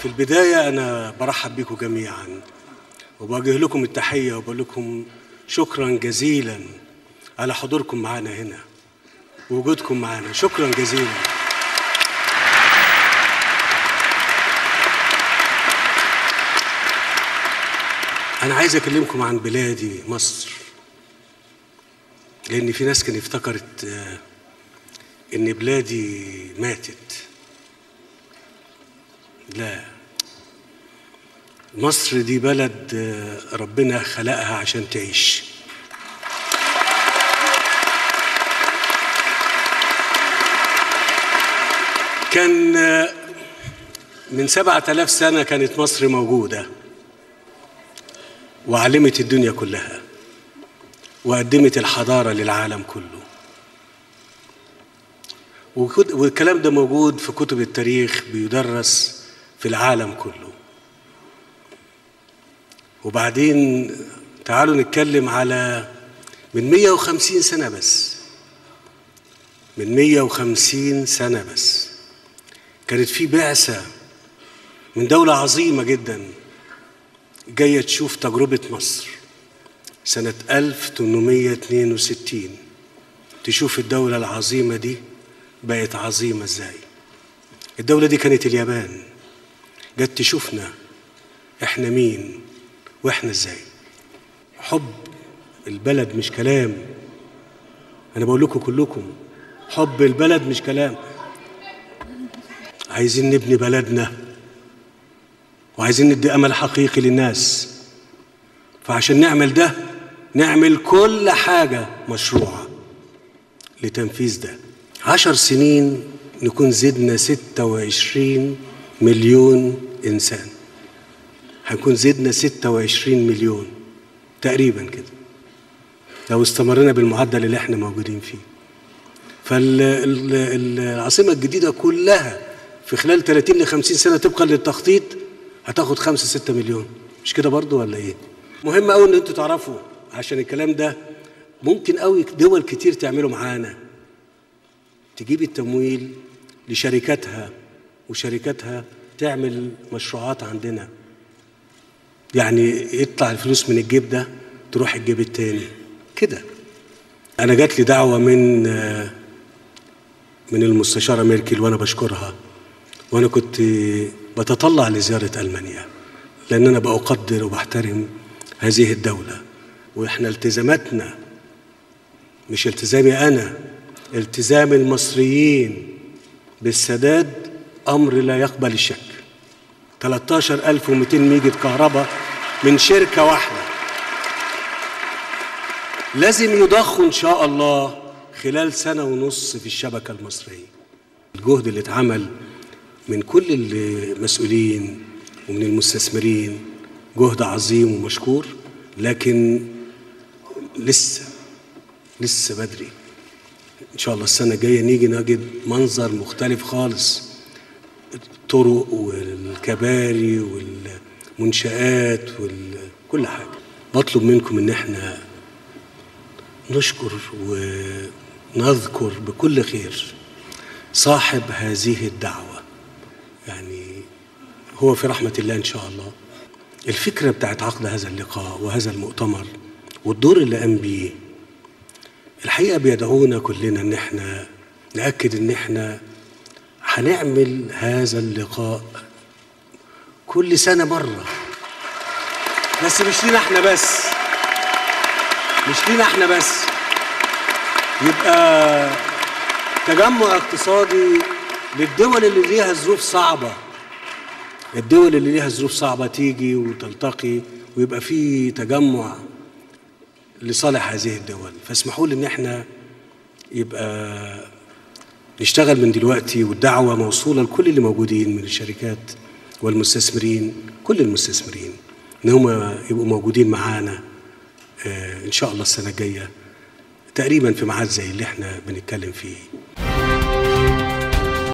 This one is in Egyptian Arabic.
في البداية أنا برحب بكم جميعا وبوجه لكم التحية وبقول لكم شكرا جزيلا على حضوركم معنا هنا ووجودكم معنا شكرا جزيلا أنا عايز أكلمكم عن بلادي مصر لأن في ناس كانت افتكرت آه، إن بلادي ماتت لا مصر دي بلد آه، ربنا خلقها عشان تعيش كان آه، من سبعة آلاف سنة كانت مصر موجودة وعلمت الدنيا كلها وقدمت الحضارة للعالم كله وكد- والكلام ده موجود في كتب التاريخ بيدرس في العالم كله وبعدين تعالوا نتكلم على من 150 سنة بس من 150 سنة بس كانت في بعثة من دولة عظيمة جدا جاية تشوف تجربة مصر سنة 1862 تشوف الدولة العظيمة دي بقت عظيمة ازاي الدولة دي كانت اليابان جت تشوفنا احنا مين واحنا ازاي حب البلد مش كلام انا بقول لكم كلكم حب البلد مش كلام عايزين نبني بلدنا وعايزين ندي امل حقيقي للناس فعشان نعمل ده نعمل كل حاجة مشروعة لتنفيذ ده عشر سنين نكون زدنا ستة وعشرين مليون إنسان هنكون زدنا ستة وعشرين مليون تقريبا كده لو استمرنا بالمعدل اللي احنا موجودين فيه فالعاصمة الجديدة كلها في خلال 30 ل 50 سنة طبقا للتخطيط هتاخد 5 6 مليون مش كده برضو ولا ايه؟ مهم قوي ان انتوا تعرفوا عشان الكلام ده ممكن قوي دول كتير تعمله معانا تجيب التمويل لشركاتها وشركاتها تعمل مشروعات عندنا يعني يطلع الفلوس من الجيب ده تروح الجيب التاني كده انا جات لي دعوه من آه، من المستشاره ميركل وانا بشكرها وانا كنت بتطلع لزياره المانيا لان انا بقدر وبحترم هذه الدوله واحنا التزاماتنا مش التزامي انا التزام المصريين بالسداد امر لا يقبل الشك 13200 ميجة كهرباء من شركه واحده لازم يضخوا ان شاء الله خلال سنه ونص في الشبكه المصريه الجهد اللي اتعمل من كل المسؤولين ومن المستثمرين جهد عظيم ومشكور لكن لسه لسه بدري ان شاء الله السنه الجايه نيجي نجد منظر مختلف خالص الطرق والكباري والمنشآت وكل حاجه بطلب منكم ان احنا نشكر ونذكر بكل خير صاحب هذه الدعوة يعني هو في رحمة الله إن شاء الله الفكرة بتاعت عقد هذا اللقاء وهذا المؤتمر والدور اللي قام بيه الحقيقة بيدعونا كلنا إن إحنا نأكد إن إحنا هنعمل هذا اللقاء كل سنة مرة بس مش لينا إحنا بس مش لينا احنا بس يبقى تجمع اقتصادي للدول اللي ليها ظروف صعبة الدول اللي ليها ظروف صعبة تيجي وتلتقي ويبقى في تجمع لصالح هذه الدول فاسمحوا لي ان احنا يبقى نشتغل من دلوقتي والدعوة موصولة لكل اللي موجودين من الشركات والمستثمرين كل المستثمرين ان هم يبقوا موجودين معانا آه، ان شاء الله السنه الجايه تقريبا في ميعاد زي اللي احنا بنتكلم فيه